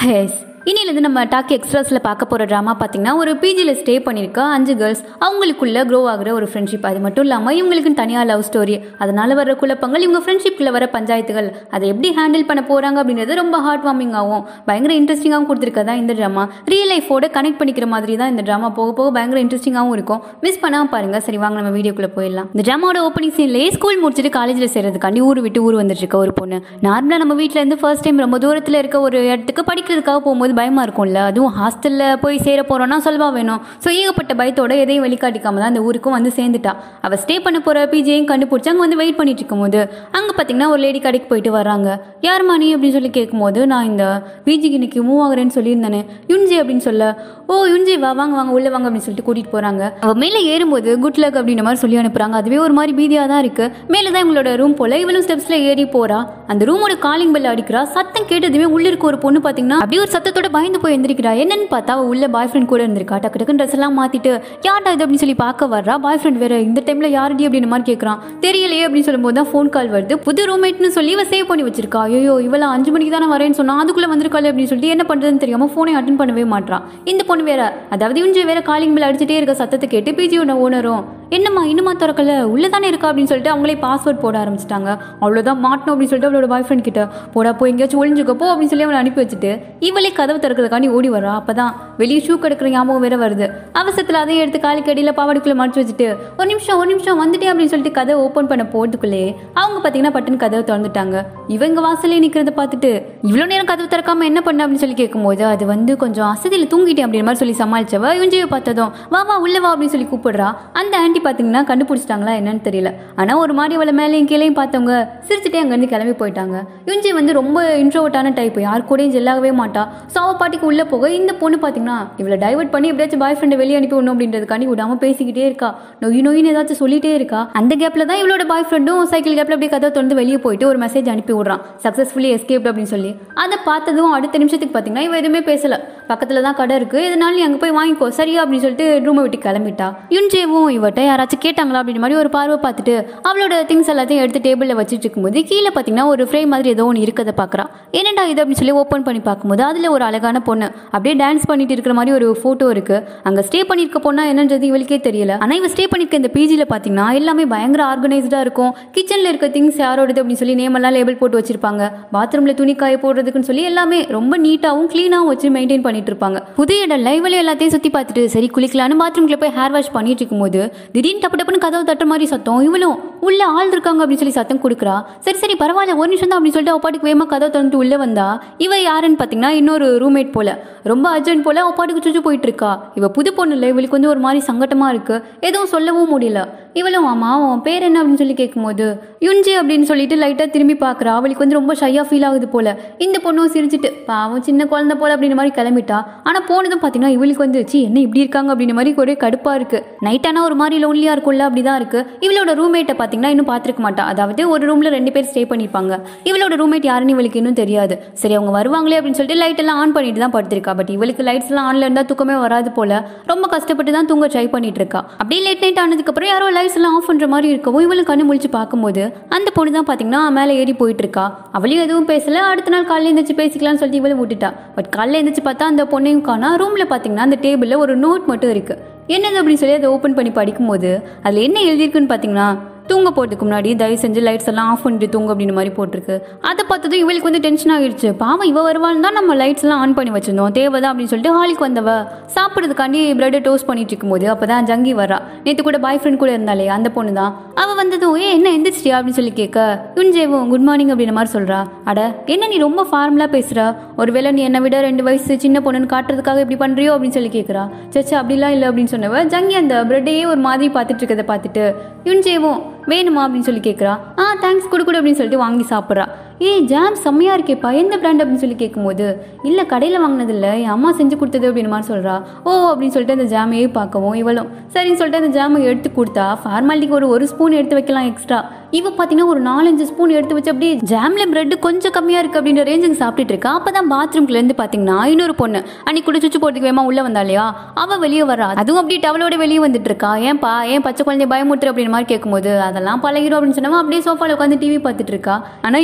has இனியிலேருந்து நம்ம talkie எக்ஸ்ட்ராஸில் பார்க்க போகிற ட்ராமா பார்த்தீங்கன்னா ஒரு பிஜியில் ஸ்டே பண்ணியிருக்க அஞ்சு கேர்ள்ஸ் அவங்களுக்குள்ள க்ரோ ஆகுற ஒரு ஃப்ரெண்ட்ஷிப் அது மட்டும் இல்லாமல் இவங்களுக்குன்னு தனியாக லவ் ஸ்டோரி அதனால வர குழப்பங்கள் இவங்க ஃப்ரெண்ட்ஷிப்பில் வர பஞ்சாயத்துகள் அதை எப்படி ஹேண்டில் பண்ண போகிறாங்க அப்படின்றது ரொம்ப ஹார்ட் வார்மிங்காகவும் பயங்கர இன்ட்ரெஸ்டிங்காகவும் கொடுத்துருக்கதா இந்த ட்ராமா ரியல் லைஃபோட கனெக்ட் பண்ணிக்கிற மாதிரி தான் இந்த ட்ராமா போக போக பயங்கர இன்ட்ரெஸ்டிங்காகவும் இருக்கும் மிஸ் பண்ணாமல் பாருங்க சரி வாங்க நம்ம வீடியோக்குள்ளே போயிடலாம் இந்த ட்ராமாவோட ஓப்பனிங் சீன்லேயே ஸ்கூல் முடிச்சுட்டு காலேஜில் சேர்றதுக்காண்டி ஊர் விட்டு ஊர் வந்துட்டு இருக்க ஒரு பொண்ணு நார்மலாக நம்ம வீட்டில் இருந்து ஃபர்ஸ்ட் டைம் ரொம்ப தூரத்தில் இருக்க ஒரு இடத்துக்கு படிக்கிறதுக்காக போகும்போது பயமாக இருக்கும்ல அதுவும் ஹாஸ்டலில் போய் சேர போகிறோன்னா சொல்வா வேணும் ஸோ ஏகப்பட்ட பயத்தோட எதையும் வெளிக்காட்டிக்காம தான் அந்த ஊருக்கும் வந்து சேர்ந்துட்டா அவள் ஸ்டே பண்ண போகிற பிஜியையும் கண்டுபிடிச்சி அங்கே வந்து வெயிட் பண்ணிட்டு இருக்கும்போது அங்கே பார்த்தீங்கன்னா ஒரு லேடி கடைக்கு போயிட்டு வராங்க யாரும்மா நீ அப்படின்னு சொல்லி கேட்கும்போது நான் இந்த பிஜிக்கு இன்னைக்கு மூவ் ஆகுறேன்னு சொல்லியிருந்தானே யுன்ஜி அப்படின்னு சொல்ல ஓ யுன்ஜி வா வாங்க வாங்க உள்ளே வாங்க அப்படின்னு சொல்லிட்டு கூட்டிகிட்டு போகிறாங்க அவள் மேலே ஏறும்போது குட் லக் அப்படின்ற மாதிரி சொல்லி அனுப்புகிறாங்க அதுவே ஒரு மாதிரி பீதியாக தான் இருக்குது மேலே தான் இவங்களோட ரூம் போல இவளும் ஸ்டெப்ஸில் ஏறி போகிறா அந்த ரூமோட காலிங் பெல் அடிக்கிறா சத்தம் கேட்டதுமே உள்ள இருக்க ஒரு பொண்ணு பார்த்தீங்கன்னா அப்படியே ஒரு சத்தத்தோட பயந்து போய் எந்திரிக்கிறா என்னன்னு பார்த்தா அவ உள்ள பாய் ஃப்ரெண்ட் கூட இருந்திருக்கா டக்கு டக்குன்னு ட்ரெஸ் எல்லாம் மாத்திட்டு யார்டா இது அப்படின்னு சொல்லி பார்க்க வர்றா பாய் ஃப்ரெண்ட் வேற இந்த டைம்ல யாரடி அப்படின்னு மாதிரி கேட்கறான் தெரியலையே அப்படின்னு சொல்லும்போது தான் ஃபோன் கால் வருது புது ரூம்மேட்னு சொல்லி இவ சேவ் பண்ணி வச்சிருக்கா ஐயோ இவள அஞ்சு மணிக்கு தானே வரேன்னு சொன்னா அதுக்குள்ள வந்திருக்காள் அப்படின்னு சொல்லிட்டு என்ன பண்றதுன்னு தெரியாம ஃபோனை அட்டன் பண்ணவே மாட்டான் இந்த பொண்ணு வேற அதாவது இவஞ்சு வேற காலிங் பில் அடிச்சுட்டே இருக்க சத்தத்தை கேட்டு பிஜியோட ஓனரும் என்னம்மா இன்னுமா திறக்கல உள்ள தானே இருக்கா அப்படின்னு சொல்லிட்டு அவங்களே பாஸ்வேர்ட் போட ஆரம்பிச்சிட்டாங்க அவ்வளோதான் மாட்டணும் அப்படின்னு சொல்லிட்டு அவளோட பாய் ஃப்ரெண்ட் கிட்ட போடா போய் எங்கேயாச்சும் ஒளிஞ்சுக்க போ அப்படின்னு சொல்லி அவளை அனுப்பி வச்சுட்டு இவளே கதவு திறக்கிறதுக்காண்டி ஓடி வரா அப்பதான் வெளியே ஷூ கிடக்கிற ஞாபகம் வேற வருது அவசரத்தில் அதையும் எடுத்து காலுக்கு அடியில் பாவாடிக்குள்ள மடிச்சு வச்சுட்டு ஒரு நிமிஷம் ஒரு நிமிஷம் வந்துட்டே அப்படின்னு சொல்லிட்டு கதை ஓப்பன் பண்ண போறதுக்குள்ளே அவங்க பார்த்தீங்கன்னா பட்டுன்னு கதவை திறந்துட்டாங்க இவங்க வாசலே நிற்கிறத பார்த்துட்டு இவ்வளோ நேரம் கதவு திறக்காம என்ன பண்ண அப்படின்னு சொல்லி கேட்கும்போது அது வந்து கொஞ்சம் அசதியில் தூங்கிட்டேன் அப்படின்ற மாதிரி சொல்லி சமாளிச்சவ இவஞ்சியை பார்த்ததும் வா வா உள்ள வா அப்படின்னு சொல்லி கூப்பிடுறா அந்த ஆண்டி பார்த்தீங்கன்னா கண்டுபிடிச்சிட்டாங்களா என்னன்னு தெரியல ஆனால் ஒரு மாதிரி அவளை மேலேயும் கீழேயும் பார்த்தவங்க சிரிச்சுட்டே அங்கேருந்து கிளம்பி போயிட்டாங்க யுஞ்சி வந்து ரொம்ப இன்ட்ரோவர்ட்டான டைப் யார் கூடயும் ஜெல்லாகவே மாட்டா ஸோ அவள் பாட்டிக்கு உள்ளே போக இந்த பொண்ணு பார்த்தீங்கன்னா இவளை டைவர்ட் பண்ணி எப்படியாச்சும் பாய் ஃப்ரெண்டை வெளியே அனுப்பி விடணும் அப்படின்றதுக்காண்டி விடாமல் பேசிக்கிட்டே இருக்கா நொய் நொயின்னு ஏதாச்சும் சொல்லிட்டே இருக்கா அந்த கேப்பில் தான் இவளோட பாய் ஃப்ரெண்டும் சைக்கிள் கேப்பில் அப்படியே கதை திறந்து வெளியே போயிட்டு ஒரு மெசேஜ் அனுப்பி விடுறான் சக்ஸஸ்ஃபுல்லி எஸ்கேப் அப்படின்னு சொல்லி அதை பார்த்ததும் அடுத்த நிமிஷத்துக்கு பார்த்தீங்கன்னா இவ எதுவுமே பேசல பக்கத்தில் தான் கடை இருக்குது இதனால நீ அங்கே போய் வாங்கிக்கோ சரியா அப்படின்னு சொல்லிட்டு ரூமை விட்டு கிளம்பிட்டா யுன்ஜேவும் இவட்ட யாராச்சும் கேட்டாங்களா அப்படின்னு மாதிரி ஒரு பார்வை பார்த்துட்டு அவளோட திங்ஸ் எல்லாத்தையும் எடுத்து டேபிளில் வச்சுட்டு இருக்கும்போது கீழே பார்த்தீங்கன்னா ஒரு ஃப்ரேம் மாதிரி ஏதோ ஒன்று இருக்கதை பார்க்குறா என்னடா இது அப்படின்னு சொல்லி ஓப்பன் பண்ணி பார்க்கும்போது அதில் ஒரு அழகான பொண்ணு அப்படியே டான்ஸ் பண்ணிட்டு இருக்கிற மாதிரி ஒரு ஃபோட்டோ இருக்கு அங்கே ஸ்டே பண்ணியிருக்க பொண்ணா என்னன்றது இவளுக்கே தெரியல ஆனால் இவ ஸ்டே பண்ணியிருக்க இந்த பிஜியில் பார்த்தீங்கன்னா எல்லாமே பயங்கர ஆர்கனைஸ்டாக இருக்கும் கிச்சனில் இருக்க திங்ஸ் யாரோடது அப்படின்னு சொல்லி நேம் எல்லாம் லேபிள் போட்டு வச்சிருப்பாங்க பாத்ரூமில் துணி காய போடுறதுக்குன்னு சொல்லி எல்லாமே ரொம்ப நீட்டாகவும் க்ளீனாகவும் வச்சு மெயின்டைன் பண்ணிட்டு இருப்பாங்க புது இடம் லைவ்ல எல்லாத்தையும் சுற்றி பார்த்துட்டு சரி குளிக்கலான்னு பாத்ரூம்ல போய் ஹேர் வாஷ் பண்ணிட்டு இருக்கும்போது திடீர்னு டப்பு டப்புன்னு கதவு தட்டுற மாதிரி சத்தம் இவளும் உள்ள ஆள் இருக்காங்க அப்படின்னு சொல்லி சத்தம் கொடுக்குறா சரி சரி பரவாயில்ல ஒரு நிமிஷம் தான் அப்படின்னு சொல்லிட்டு அவ பாட்டுக்கு வேகமாக கதவை திறந்து உள்ள வந்தா இவ யாருன்னு பார்த்தீங்கன்னா இன்னொரு ரூம்மேட் போல ரொம்ப அர்ஜென்ட் போல அவ பாட்டுக்கு சுச்சு போயிட்டு இருக்கா இவ புது பொண்ணு இல்லை இவளுக்கு வந்து ஒரு மாதிரி சங்கட்டமா இருக்கு எதுவும் சொல்லவும் முடியல இவளும் ஆமா உன் பேர் என்ன அப்படின்னு சொல்லி கேட்கும்போது யுன்ஜி அப்படின்னு சொல்லிட்டு லைட்டாக திரும்பி பார்க்குறா அவளுக்கு வந்து ரொம்ப ஷையாக ஃபீல் ஆகுது போல இந்த பொண்ணும் சிரிச்சிட்டு பாவம் சின்ன குழந்தை போல அப்படின்ற மாதிரி கிளம்பிட்டா ஆனால் போனதும் பார்த்தீங்கன்னா இவளுக்கு வந்து சி என்ன இப்படி இருக்காங்க அப்படின்ற மாதிரி ஒரே கடுப்பாக இருக்கு நைட் ஆனால் ஒரு மாதிரி லோன்லியாக இருக்கும்ல அப்படிதான் இருக்கு இவளோட ரூம்மேட்டை பார்த்தீங்கன்னா இன்னும் பார்த்துருக்க மாட்டா அதாவது ஒரு ரூமில் ரெண்டு பேர் ஸ்டே பண்ணியிருப்பாங்க இவளோட ரூம்மேட் யாருன்னு இவளுக்கு இன்னும் தெரியாது சரி அவங்க வருவாங்களே அப்படின்னு சொல்லிட்டு லைட் எல்லாம் ஆன் பண்ணிட்டு தான் படுத்திருக்கா பட் இவளுக்கு லைட்ஸ் எல்லாம் ஆன்ல இருந்தால் தூக்கமே வராது போல ரொம்ப கஷ்டப்பட்டு தான் தூங்க ட்ரை பண்ணிட்டு இருக்கா அப்படியே லேட் நைட் ஆனதுக்கப்புறம் யாரோ லைட்ஸ் எல்லாம் ஆஃப் பண்ணுற மாதிரி இருக்கவும் இவளுக்கு கண்ணு முழிச்சு பார்க்கும்போது அந்த பொண்ணு தான் பார்த்தீங்கன்னா மேலே ஏறி போயிட்டு இருக்கா அவளையும் எதுவும் பேசல அடுத்த நாள் காலையில் எழுந்திரிச்சு பேசிக்கலாம்னு சொல்லிட்டு இவளும் விட்டுட்டா பட் காலையில் எழுந்திரிச்சு பார்த்தா அந்த பொண்ணையும் காணா ரூமில் பார்த்தீங்கன்னா அந்த டேபிளில் ஒரு நோட் மட்டும் இருக்கு என்னது அப்படின்னு சொல்லி அதை ஓப்பன் பண்ணி படிக்கும்போது அதில் என்ன எழுதியிருக்குன்னு பார்த்தீங்கன்னா தூங்க போகிறதுக்கு முன்னாடி தயவு செஞ்சு லைட்ஸ் எல்லாம் ஆஃப் பண்ணிட்டு தூங்க அப்படின்னு மாதிரி போட்டிருக்கு அதை பார்த்ததும் இவளுக்கு வந்து டென்ஷன் ஆகிடுச்சு பாவம் இவ வருவாள் தான் நம்ம லைட்ஸ் எல்லாம் ஆன் பண்ணி வச்சிருந்தோம் தேவைதான் அப்படின்னு சொல்லிட்டு ஹாலுக்கு வந்தவ சாப்பிட்றதுக்காண்டி பிரெட்டை டோஸ்ட் பண்ணிட்டு இருக்கும்போது அப்போ தான் ஜங்கி வரா நேற்று கூட பாய் ஃப்ரெண்ட் கூட இருந்தாலே அந்த பொண்ணு தான் அவள் வந்ததும் ஏ என்ன எந்திரிச்சிட்டியா அப்படின்னு சொல்லி கேட்க யுன்ஜேவும் குட் மார்னிங் அப்படின்ற மாதிரி சொல்கிறா அட என்ன நீ ரொம்ப ஃபார்மலாக பேசுகிற ஒருவேளை நீ என்னை விட ரெண்டு வயசு சின்ன பொண்ணுன்னு காட்டுறதுக்காக இப்படி பண்ணுறியோ அப்படின்னு சொல்லி கேட்குறா சச்சா அப்படிலாம் இல்லை அப்படின்னு சொன்னவ ஜங்கி அந்த பிரெட்டையே ஒரு மாதிரி பார்த்துட்டு இருக்கதை பார்த்துட்டு யுன்ஜேவும் வேணுமா அப்படின்னு சொல்லி கேட்குறா ஆ தேங்க்ஸ் கொடு கொடு அப்படின்னு சொல்லிட்டு வாங்கி சாப்பிட்றா ஏய் ஜாம் செம்மையாக இருக்கேப்பா எந்த பிராண்ட் அப்படின்னு சொல்லி கேட்கும்போது இல்லை கடையில் வாங்கினதில்ல என் அம்மா செஞ்சு கொடுத்தது அப்படின்னு மாதிரி சொல்கிறா ஓ அப்படின்னு சொல்லிட்டு அந்த ஜாமையே பார்க்கவும் இவளும் சரின்னு சொல்லிட்டு அந்த ஜாமை எடுத்து கொடுத்தா ஃபார்மாலிட்டிக்கு ஒரு ஒரு ஸ்பூன் எடுத்து வைக்கலாம் எக்ஸ்ட்ரா இவ பார்த்தீங்கன்னா ஒரு நாலஞ்சு ஸ்பூன் எடுத்து வச்சு அப்படியே ஜாம்ல பிரெட் கொஞ்சம் கம்மியாக இருக்குது அப்படின்ற ரேஞ்சுக்கு சாப்பிட்டுட்டு இருக்கா அப்போ தான் பாத்ரூம்லேருந்து பார்த்தீங்கன்னா இன்னொரு பொண்ணு அன்னைக்கு குடி சுச்சு போகிறதுக்கு வேமா உள்ளே வந்தா இல்லையா அவள் வெளியே வரா அதுவும் அப்படியே டவலோட வெளியே வந்துட்டு இருக்கா ஏன்பா ஏன் பச்சை குழந்தைய பயமுட்டுற அப்படின்னு மாதிரி கேட்கும்போது அதெல்லாம் பழகிரும் அப்படின்னு சொன்னவன் அப்படியே சோஃபாவில் உட்காந்து டிவி பார்த்துட்டு இருக்கா ஆனால் யுஞ்சியை விட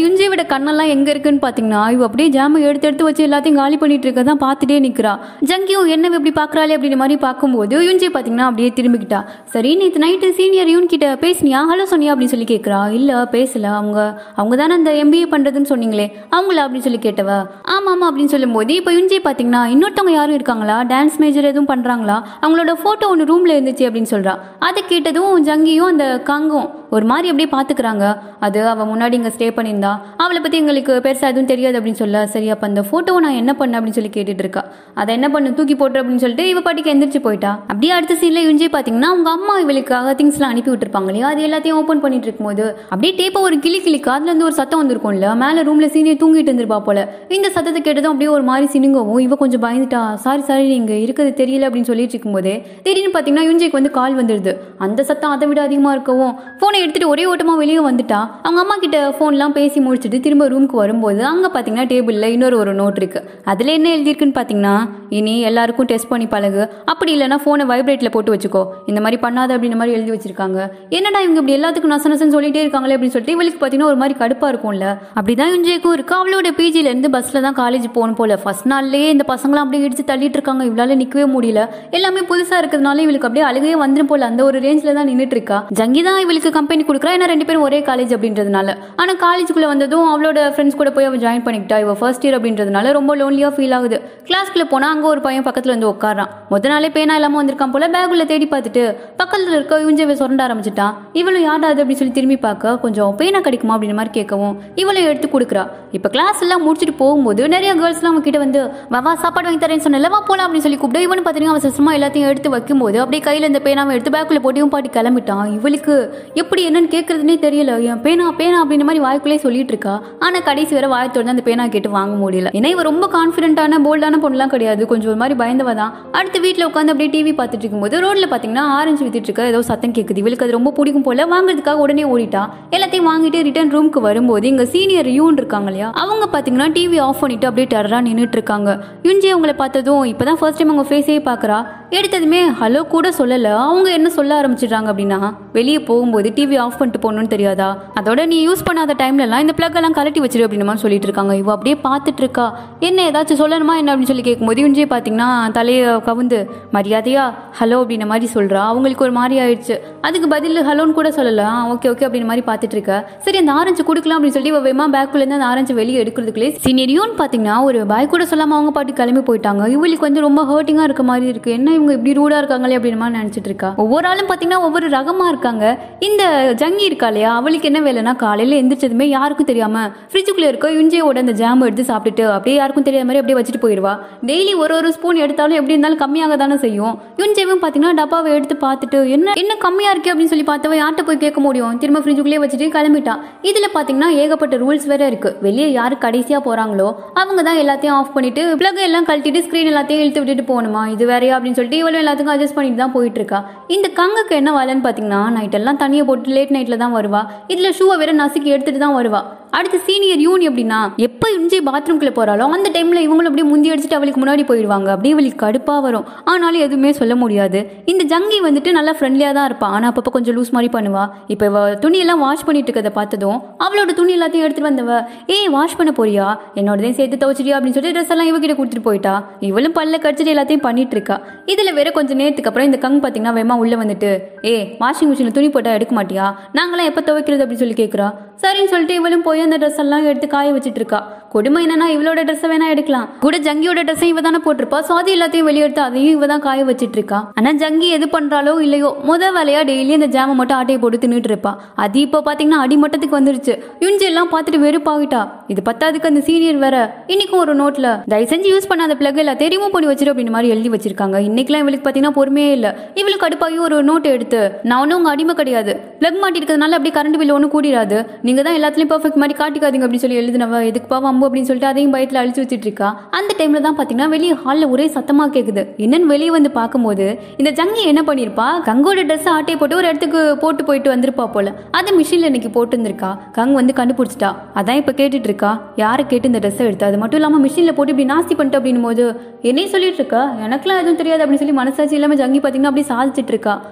கண்ணெல்லாம் எங்க இருக்குன்னு பாத்தீங்கன்னா இவ அப்படியே ஜாம எடுத்து எடுத்து வச்சு எல்லாத்தையும் காலி பண்ணிட்டு இருக்கதான் பார்த்துட்டே நிக்கிறா ஜங்கியும் என்ன இப்படி பாக்குறாளே அப்படின்ற மாதிரி பார்க்கும்போது யுஞ்சே பாத்தீங்கன்னா அப்படியே திரும்பிக்கிட்டா சரி நேற்று நைட்டு சீனியர் யூன் கிட்ட பேசுனியா ஹலோ சொன்னியா அப்படின்னு சொல்லி கேட்குறா இல்லை பேசல அவங்க அவங்க தானே அந்த எம்பிஏ பண்ணுறதுன்னு சொன்னீங்களே அவங்கள அப்படின்னு சொல்லி கேட்டவ ஆமாம் ஆமாம் அப்படின்னு சொல்லும்போது இப்போ யுஞ்சே பார்த்தீங்கன்னா இன்னொருத்தவங்க யாரும் இருக்காங்களா டான்ஸ் மேஜர் எதுவும் பண்ணுறாங்களா அவங்களோட ஃபோட்டோ ஒன்று ரூமில் இருந்துச்சு அப்படின்னு சொல்கிறா அதை கேட்டதும் ஜங்கியும் அந்த காங்கும் ஒரு மாதிரி அப்படியே பார்த்துக்கிறாங்க அது அவள் முன்னாடி இங்கே ஸ்டே பண்ணியிருந்தா அவளை பற்றி எங்களுக்கு பெருசாக எதுவும் தெரியாது அப்படின்னு சொல்ல சரி அப்போ அந்த ஃபோட்டோவை நான் என்ன பண்ணேன் அப்படின்னு சொல்லி கேட்டுட்டு இருக்கா அதை என்ன பண்ணு தூக்கி போட்டு அப்படின்னு சொல்லிட்டு இவ பாட்டிக்கு எந்திரிச்சு போயிட்டா அப்படியே அடுத்த சீனில் யுஞ்சே பார்த்தீங்கன்னா அவங்க அம்மா இவளுக்காக திங்ஸ்லாம் அனுப்பி விட்டுருப்பாங்க இல்லையா அது எல்லாத்தையும் ஓப்பன் பண்ணிட்டு இருக்கும்போது அப்படியே டேப்பை ஒரு கிளி கிளிக்கு அதுல இருந்து ஒரு சத்தம் வந்திருக்கும்ல மேலே ரூம்ல சீனியர் தூங்கிட்டு இருந்திருப்பா போல இந்த சத்தத்தை கேட்டதும் அப்படியே ஒரு மாதிரி சினுங்கவும் இவ கொஞ்சம் பயந்துட்டா சாரி சாரி நீங்க இருக்கிறது தெரியல அப்படின்னு சொல்லிட்டு இருக்கும்போதே திடீர்னு பார்த்தீங்கன்னா யுஞ்சேக்கு வந்து கால் வந்துடுது அந்த சத்தம் அதை விட அதிகமாக இருக்கவும் ஃபோனை எடுத்துட்டு ஒரே ஓட்டமா வெளியே வந்துட்டா அவங்க அம்மா கிட்ட ஃபோன்லாம் பேசி முடிச்சுட்டு திரும்ப ரூமுக்கு வரும்போது அங்கே பார்த்தீங்கன்னா டேபிளில் இன்னொரு ஒரு நோட் இருக்கு அதில் என்ன எழுதியிருக்குன்னு பார்த்தீங்கன்னா இனி எல்லாருக்கும் டெஸ்ட் பண்ணி பழகு அப்படி இல்லைன்னா ஃபோனை வைப்ரேட்டில் போட்டு வச்சுக்கோ இந்த மாதிரி பண்ணாத அப்படின்ற மாதிரி எழுதி வச்சிருக்காங்க என்னடா இவங்க இப்படி எல்லாத்துக்கும் நச நசன்னு சொல்லிட்டே இருக்காங்களே அப்படின்னு சொல்லிட்டு இவளுக்கு பார்த்தீங்கன்னா ஒரு மாதிரி கடுப்பாக இருக்கும்ல அப்படிதான் யுஞ்சேக்கும் இருக்கு அவளோட பிஜில இருந்து பஸ்ல தான் காலேஜ் போகணும் போல ஃபர்ஸ்ட் நாள்லயே இந்த பசங்களாம் அப்படியே இடிச்சு தள்ளிட்டு இருக்காங்க இவளால நிக்கவே முடியல எல்லாமே புதுசா இருக்கிறதுனால இவளுக்கு அப்படியே அழுகையே வந்துடும் போல அந்த ஒரு ரேஞ்சில தான் நின்றுட்டு இருக்கா ஜங்கி தான் இவளுக்கு கம்பெனி கொடுக்குறா ஏன்னா ரெண்டு பேரும் ஒரே காலேஜ் அப்படின்றதுனால ஆனா காலேஜுக்குள்ள வந்ததும் அவளோட ஃப்ரெண்ட்ஸ் கூட போய் அவள் ஜாயின் பண்ணிக்கிட்டா இவ ஃபர்ஸ்ட் இயர் அப்படின்றதுனால ரொம்ப லோன்லியா ஃபீல் ஆகுது கிளாஸ்க்குள்ள போனா அங்க ஒரு பையன் பக்கத்துல வந்து உட்காரான் முத நாளே பேனா இல்லாம வந்திருக்கான் போல பேக் உள்ள தேடி பார்த்துட்டு பக்கத்துல இருக்க இவஞ்சவை சுரண்ட ஆரம்பிச்சிட்டான் இவளும் யாரா அது அப்படின்னு சொல்லி திரும்பி பார்க்க கொஞ்சம் பேனா கிடைக்குமா அப்படின்ற மாதிரி கேட்கவும் இவளும் எடுத்து கொடுக்குறா இப்போ கிளாஸ் எல்லாம் முடிச்சுட்டு போகும்போது நிறைய கேர்ள்ஸ்லாம் அவங்க கிட்ட வந்து வா வா சாப்பாடு வாங்கி தரேன்னு சொன்னல வா போலாம் அப்படின்னு சொல்லி கூப்பிட்டு இவனு பார்த்தீங்கன்னா அவன் சிஸ்டமா எல்லாத்தையும் எடுத்து வைக்கும்போது அப்படியே கையில இந்த பேனாவை எடுத்து பேக்குள்ள போட்டு இவன் பாட்டி கிளம்பிட்டான் இவளுக்கு எப்படி என்னன்னு கேட்கறதுனே தெரியல என் பேனா பேனா அப்படின்ற மாதிரி வாய்க்குள்ளே சொல்லிட்டு இருக்கா ஆனா கடைசி வரை வாய் திறந்து அந்த பேனா கேட்டு வாங்க முடியல ஏன்னா இவ ரொம்ப கான்ஃபிடென்ட்டான போல்டான பொண்ணுலாம் கிடையாது கொஞ்சம் ஒரு மாதிரி பயந்தவ தான் அடுத்து வீட்டில் உட்காந்து அப்படியே டிவி பார்த்துட்டு இருக்கும்போது ரோட்ல பார்த்தீங்கன்னா ஆரஞ்சு வித்துட்டு இருக்க ஏதோ சத்தம் கேட்குது இவளுக்கு அது ரொம்ப பிடிக்கும் போல வாங்குறதுக்காக உடனே ஓடிட்டா எல்லாத்தையும் வாங்கிட்டு ரிட்டர்ன் ரூமுக்கு வரும்போது இங்க சீனியர் யூன் இருக்காங்க இல்லையா அவங்க பார்த்தீங்கன்னா டிவி ஆஃப் பண்ணிட்டு அப்படியே டெரரா நின்றுட்டு இருக்காங்க யுஞ்சி அவங்கள பார்த்ததும் இப்பதான் ஃபர்ஸ்ட் டைம் அவங்க ஃபேஸே பார்க்கறா எடுத்ததுமே ஹலோ கூட சொல்லல அவங்க என்ன சொல்ல ஆரம்பிச்சிடுறாங்க அப்படின்னா வெளியே போகும்போது டிவி ஆஃப் பண்ணிட்டு போகணும்னு தெரியாதா அதோட நீ யூஸ் பண்ணாத டைம்ல எல்லாம் இந்த பிளக் எல்லாம் கலட்டி வச்சிரு அப்படின்னு மாதிரி சொல்லிட்டு இருக்காங்க இவ அப்படியே பார்த்துட்டு இருக்கா என்ன ஏதாச்சும் சொல்லணுமா என்ன அப்படின்னு சொல்லி கேட்கும்போது யுஞ்சியை பார்த்தீங்கன்னா தலையை கவுந்து மரியாதையா ஹலோ அப்படின்ற மாதிரி சொல்றா அவங்களுக்கு ஒரு மாதிரி ஆயிடுச்சு அதுக்கு பதில் ஹலோன்னு கூட சொல்லல ஓகே ஓகே அப்படின்ற மாதிரி பார்த்துட்டு இருக்க சரி அந்த ஆரஞ்சு கொடுக்கலாம் அப்படின்னு சொல்லி இவ வேமா பேக்குள்ள இருந்து அந்த ஆரஞ்சு வெளியே எடுக்கிறதுக்குள்ளே சீனியர் யூன் பார்த்தீங்கன்னா ஒரு பாய் கூட சொல்லாம அவங்க பாட்டு கிளம்பி போயிட்டாங்க இவளுக்கு வந்து ரொம்ப ஹர்ட்டிங்கா இருக்க மாதிரி இருக்கு என்ன இவங்க இப்படி ரூடா இருக்காங்களே அப்படின்னு மாதிரி நினைச்சிட்டு இருக்கா ஒவ்வொரு ஆளும் பார்த்தீங்கன்னா ஒவ்வொரு ரகமா இருக்காங்க இந்த ஜங்கி இருக்கா இல்லையா அவளுக்கு என்ன வேலைன்னா காலையில எந்திரிச்சதுமே யாருக்கும் தெரியாம ஃப்ரிட்ஜுக்குள்ள இருக்க யுஞ்சையோட அந்த ஜாம் எடுத்து சாப்பிட்டுட்டு அப்படியே யாருக்கும் தெரியாத மாதிரி அப்படியே வச்சுட்டு போயிடுவா டெய்லி ஒரு ஒரு ஸ்பூன் எடுத்தாலும் எப்படி இருந்தாலும் கம்மியாக தானே செய்யும் யுஞ்சைவும் பார்த்தீங்கன்னா டப்பாவை எடுத்து பார்த்துட்டு என்ன என்ன கம்மியா இருக்கு அப்படின்னு சொல்லி பார்த்தவ யார்கிட்ட போய் கேட்க முடியும் திரும்ப ஃப்ரிட்ஜுக்குள்ளே வச்சுட்டு கிளம்பிட்டான் இதுல பார்த்தீங்கன்னா ஏகப்பட்ட ரூல்ஸ் வேற இருக்கு வெளியே யாரு கடைசியா போறாங்களோ அவங்க தான் எல்லாத்தையும் ஆஃப் பண்ணிட்டு பிளக் எல்லாம் கழட்டிட்டு ஸ்க்ரீன் எல்லாத்தையும் இழுத்து விட்டுட்டு போகணுமா இது வேறையா அப்படின்னு சொல்லிட்டு இவளும் எல்லாத்துக்கும் அட்ஜஸ்ட் பண்ணிட்டு தான் போயிட்டு இருக்கா இந்த கங்குக்கு என்ன வேலைன்னு பார்த்தீங்கன்னா நைட் எல்லாம் தண்ணியை போட்டு லேட் நைட்ல தான் வருவா இதுல ஷூவை வேற நசுக்கி எடுத்துட்டு தான் வருவா அடுத்து சீனியர் யூன் எப்படின்னா எப்போ இஞ்சி பாத்ரூம்குள்ள போறாளோ அந்த டைம்ல இவங்களும் அப்படியே முந்தி அடிச்சுட்டு அவளுக்கு முன்னாடி போயிடுவாங்க அப்படியே அவளுக்கு கடுப்பா வரும் ஆனாலும் எதுவுமே சொல்ல முடியாது இந்த ஜங்கி வந்துட்டு நல்லா ஃப்ரெண்ட்லியா தான் இருப்பா ஆனா அப்பப்போ கொஞ்சம் லூஸ் மாதிரி பண்ணுவா இப்போ இவ துணியெல்லாம் வாஷ் பண்ணிட்டு இருக்கதை பார்த்ததும் அவளோட துணி எல்லாத்தையும் எடுத்துட்டு வந்தவ ஏய் வாஷ் பண்ண போறியா என்னோடதையும் சேர்த்து துவச்சிட்டியா அப்படின்னு சொல்லிட்டு ட்ரெஸ் எல்லாம் இவகிட்ட கொடுத்துட்டு போயிட்டா இவளும் பல்ல கடிச்சிட்டு எல்லாத்தையும் பண்ணிட்டு இருக்கா இதுல வேற கொஞ்சம் நேரத்துக்கு அப்புறம் இந்த கங் பாத்தீங்கன்னா வேமா உள்ள வந்துட்டு ஏ வாஷிங் மிஷின்ல துணி போட்டா எடுக்க மாட்டியா நாங்களாம் எப்போ துவைக்கிறது அப்படின்னு சொல்லி கேட்குறா சரின்னு சொல்லிட்டு இவளும் போய் அந்த ட்ரெஸ் எல்லாம் எடுத்து காய வச்சிட்டு இருக்கா கொடுமை என்னன்னா இவளோட ட்ரெஸ்ஸை வேணா எடுக்கலாம் கூட ஜங்கியோட ட்ரெஸ்ஸையும் இவ தானே போட்டிருப்பா ஸோ அது எல்லாத்தையும் வெளியே எடுத்து அதையும் இவ தான் காய வச்சிட்டு இருக்கா ஆனா ஜங்கி எது பண்றாளோ இல்லையோ முத வேலையா டெய்லி அந்த ஜாமை மட்டும் ஆட்டையை போட்டு தின்னுட்டு இருப்பா அது இப்போ பாத்தீங்கன்னா அடிமட்டத்துக்கு வந்துருச்சு யுஞ்சி எல்லாம் பார்த்துட்டு வெறுப்பாகிட்டா இது பத்தாதுக்கு அந்த சீனியர் வேற இன்னைக்கும் ஒரு நோட்ல தயவு செஞ்சு யூஸ் பண்ணாத பிளக் எல்லாத்தையும் ரிமூவ் பண்ணி வச்சிரு அப்படின்னு மாதிரி எழுதி வச்சிருக்காங்க இன்னைக்கெல்லாம் இவளுக்கு பாத்தீங்கன்னா பொறுமையே இல்ல இவளுக்கு கடுப்பாகி ஒரு நோட் எடுத்து நான் ஒன்றும் உங்க அடிமை கிடையாது பிளக் மாட்டி இருக்கிறதுனால அப்படியே கரண்ட் பில் ஒன்றும் கூடிராது நீங்க தான் எல்லாத்துலயும் பர்ஃபெக்ட் மாதிரி காட்டிக்காதீங்க அப்படின்னு சொல்லி எழுதினவ எதுக்குப்பா வம்பு அப்படின்னு சொல்லிட்டு அதையும் பயத்துல அழிச்சு வச்சிட்டு இருக்கா அந்த டைம்ல தான் பாத்தீங்கன்னா வெளியே ஹாலில் ஒரே சத்தமா கேக்குது என்னன்னு வெளியே வந்து பார்க்கும்போது இந்த ஜங்கி என்ன பண்ணிருப்பா கங்கோட ட்ரெஸ் ஆட்டையை போட்டு ஒரு இடத்துக்கு போட்டு போயிட்டு வந்திருப்பா போல அதை மிஷின்ல இன்னைக்கு போட்டு வந்திருக்கா கங் வந்து கண்டுபிடிச்சிட்டா அதான் இப்ப கேட்டுட்டு இருக்கா யாரை கேட்டு இந்த ட்ரெஸ்ஸை எடுத்து அது மட்டும் இல்லாம மிஷின்ல போட்டு இப்படி நாஸ்தி பண்ணிட்டு அப்படின்னும் போது என்னையும் சொல்லிட்டு இருக்கா எனக்குலாம் எதுவும் தெரியாது அப்படின்னு சொல்லி மனசாட்சி இல்லாம ஜங்கி பாத்தீங்கன்னா அப்படி சாதிச்சிட்டு இருக்கா யுஞ்சே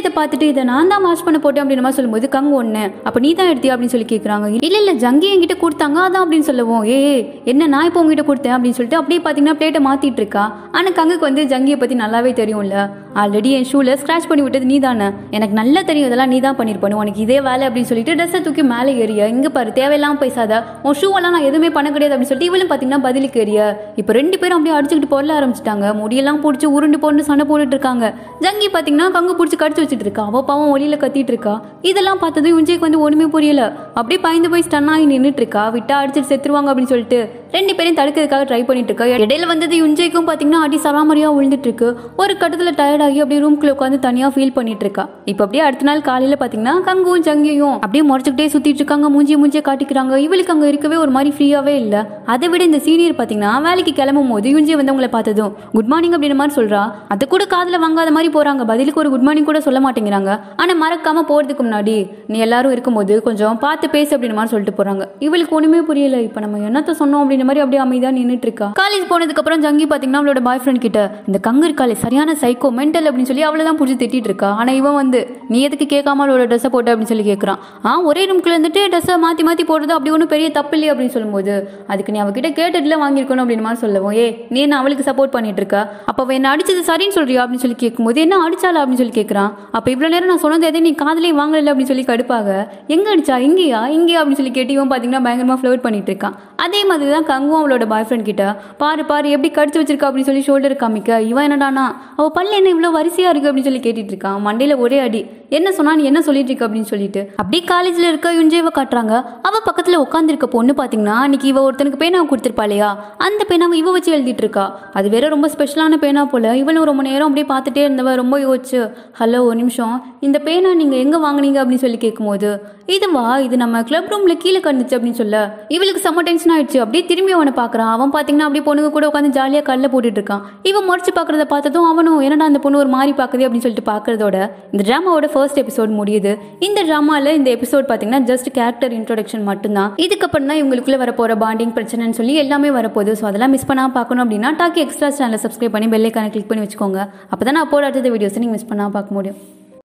இதை பார்த்துட்டு இதை நான் தான் வாஷ் பண்ண போட்டேன் அப்படின்னு மாதிரி சொல்லும்போது கங்கு ஒன்று அப்போ நீ தான் எடுத்தியா அப்படின்னு சொல்லி கேட்குறாங்க இல்லை இல்லை ஜங்கி என்கிட்ட கொடுத்தாங்க அதான் அப்படின்னு சொல்லவும் ஏ என்ன நான் இப்போ உங்ககிட்ட கொடுத்தேன் அப்படின்னு சொல்லிட்டு அப்படியே பார்த்தீங்கன்னா பிளேட்டை மாற்றிட்டு இருக்கா ஆனால் கங்குக்கு வந்து ஜங்கியை பற்றி நல்லாவே தெரியும்ல ஆல்ரெடி என் ஷூவில் ஸ்க்ராச் பண்ணி விட்டது நீ தானே எனக்கு நல்லா தெரியும் இதெல்லாம் நீ தான் பண்ணியிருப்பணும் உனக்கு இதே வேலை அப்படின்னு சொல்லிட்டு ட்ரெஸ்ஸை தூக்கி மேலே ஏறிய இங்கே பாரு தேவையில்லாமல் பேசாத உன் ஷூவெல்லாம் நான் எதுவுமே பண்ண கிடையாது அப்படின்னு சொல்லிட்டு இவளும் பார்த்தீங்கன்னா பதிலுக்கு ஏறிய இப்போ ரெண்டு பேரும் அப்படியே அடிச்சுக்கிட்டு பொருள ஆரம்பிச்சிட்டாங்க முடியெல்லாம் பிடிச்சி உருண்டு போட்டு சண்டை போட்டுட்டு இருக்காங்க ஜங்கி பார்த்தீங்கன்னா கங்கு பிடிச்சி கடிச்சு வச்சுட்டு இருக்கா அவ பாவம் ஒளியில கத்திட்டு இருக்கா இதெல்லாம் பார்த்ததும் யுஞ்சைக்கு வந்து ஒண்ணுமே புரியல அப்படியே பயந்து போய் ஸ்டன் ஆகி நின்றுட்டு இருக்கா விட்டா அடிச்சிட்டு செத்துருவாங்க அப்படின்னு சொல்லிட்டு ரெண்டு பேரையும் தடுக்கிறதுக்காக ட்ரை பண்ணிட்டு இருக்கா இடையில வந்தது யுஞ்சைக்கும் பார்த்தீங்கன்னா அடி சராமரியா விழுந்துட்டு இருக்கு ஒரு கட்டத்தில் டயர்டாகி அப்படியே ரூம்குள்ள உட்காந்து தனியாக ஃபீல் பண்ணிட்டு இருக்கா இப்போ அப்படியே அடுத்த நாள் காலையில் பார்த்தீங்கன்னா கங்கும் ஜங்கியும் அப்படியே முறைச்சிக்கிட்டே சுத்திட்டு இருக்காங்க மூஞ்சி மூஞ்சியை காட்டிக்கிறாங்க இவளுக்கு அங்கே இருக்கவே ஒரு மாதிரி ஃப்ரீயாவே இல்லை அதை விட இந்த சீனியர் பார்த்தீங்கன்னா வேலைக்கு கிளம்பும் போது யுஞ்சி வந்து அவங்கள பார்த்ததும் குட் மார்னிங் அப்படின்ற மாதிரி சொல்றா அது கூட காதில் வாங்காத மாதிரி போறாங்க பதிலுக்கு ஒரு குட் மார்னிங் கூட சொல்ல மாட்டேங்கிறாங்க ஆனால் மறக்காம போறதுக்கு முன்னாடி நீ எல்லாரும் இருக்கும்போது கொஞ்சம் பார்த்து பேசு அப்படின்ற மாதிரி சொல்லிட்டு போறாங்க இவளுக்கு ஒண்ணுமே புரியல இப்போ நம்ம என்னத்த சொன்னோம் அப்படின்ற மாதிரி அப்படியே அமைதியா நின்றுட்டு இருக்கா காலேஜ் போனதுக்கு அப்புறம் ஜங்கி பாத்தீங்கன்னா அவளோட பாய் ஃப்ரெண்ட் கிட்ட இந்த கங்கு இருக்காளே சரியான சைக்கோ மென்டல் அப்படின்னு சொல்லி அவளை தான் பிடிச்சி திட்டிட்டு இருக்கா ஆனா இவன் வந்து நீ எதுக்கு கேட்காம அவளோட ட்ரெஸ்ஸை போட்ட அப்படின்னு சொல்லி கேட்கறான் ஆ ஒரே ரூம்குள்ள இருந்துட்டு ட்ரெஸ்ஸை மாத்தி மாத்தி போடுறது அப்படி ஒன்றும் பெரிய தப்பு இல்லையே அப்படின்னு சொல்லும்போது அதுக்கு நீ அவகிட்ட கேட்டுட்டுல வாங்கியிருக்கணும் அப்படின்னு மாதிரி சொல்லவும் ஏ நீ என்ன அவளுக்கு சப்போர்ட் பண்ணிட்டு இருக்க அப்ப அவ என்ன அடிச்சது சரின்னு சொல்றியா அப்படின்னு சொல்லி கேட்கும்போது என்ன அடிச்சாளா அப்படின்னு சொல்லி கேட்கறான் அப்ப இவ்வளவு நேரம் நான் சொன்னது எதையும் நீ காதலே வாங்கல அப்படின்னு சொல்லி கடுப்பாக எங்க அடிச்சா இங்கேயா இங்கேயா அப்படின்னு சொல்லி கேட்டு இவன் பாத்தீங்கன்னா பயங்கரமா ஃப்ளோட் பண்ணிட்டு இருக்கான் அதே மாதிரி தான் கங்கும் அவளோட பாய் ஃப்ரெண்ட் கிட்ட பாரு பாரு எப்படி கடிச்சு வச்சிருக்கா அப்படின்னு சொல்லி ஷோல்டர் காமிக்க இவன் என்னடானா அவ பல்லு என்ன இவ்வளோ வரிசையா இருக்கு அப்படின்னு சொல்லி கேட்டுட்டு இருக்கான் மண்டையில ஒரே அடி என்ன சொன்னா நீ என்ன சொல்லிட்டு இருக்க அப்படின்னு சொல்லிட்டு அப்படியே காலேஜ்ல இருக்க யுஞ்சேவை காட்டுறாங்க அவ பக்கத்துல உட்காந்துருக்க பொண்ணு பாத்தீங்கன்னா அன்னைக்கு இவ ஒருத்தனுக்கு பேனாவை கொடுத்துருப்பா இல்லையா அந்த பேனாவை இவ வச்சு எழுதிட்டு இருக்கா அது வேற ரொம்ப ஸ்பெஷலான பேனா போல இவளும் ரொம்ப நேரம் அப்படியே பார்த்துட்டே இருந்தவ ரொம்ப யோசிச்சு ஹலோ ஒரு நிமிஷம் இந்த பேனா நீங்க எங்க வாங்குனீங்க அப்படின்னு சொல்லி கேட்கும்போது இதுவா இது நம்ம கிளப் ரூம்ல கீழே கண்டுச்சு அப்படின்னு சொல்ல இவளுக்கு செம்ம டென்ஷன் ஆயிடுச்சு அப்படியே திரும்பி அவனை பார்க்கறான் அவன் பாத்தீங்கன்னா அப்படியே பொண்ணுங்க கூட உட்காந்து ஜாலியா கல்ல போட்டுட்டு இருக்கான் இவன் முறைச்சு பார்க்கறத பார்த்ததும் அவனும் என்னடா அந்த பொண்ணு ஒரு மாதிரி பார்க்குது அப்படின்னு சொல்லிட்டு பார்க்கறதோட இந்த ட்ராமாவோட ஃபர்ஸ்ட் எபிசோட் முடியுது இந்த ட்ராமால இந்த எபிசோட் பாத்தீங்கன்னா ஜஸ்ட் கேரக்டர் இன்ட்ரோடக்ஷன் மட்டும்தான் இதுக்கப்புறம் தான் இவங்களுக்குள்ள வரப்போற பாண்டிங் பிரச்சனைன்னு சொல்லி எல்லாமே வரப்போகுது ஸோ அதெல்லாம் மிஸ் பண்ணாம பார்க்கணும் அப்படின்னா டாக்கி எக்ஸ்ட்ரா சேனலை சப்ஸ்கிரைப் பண்ணி பெல்லைக்கான கிளிக் பண்ணி வச்சுக்கோங்க அப்பதான் நான் போட அடுத்த வீடியோஸ் நீங்க மிஸ் பண்ணாம பார்க்க முடியும்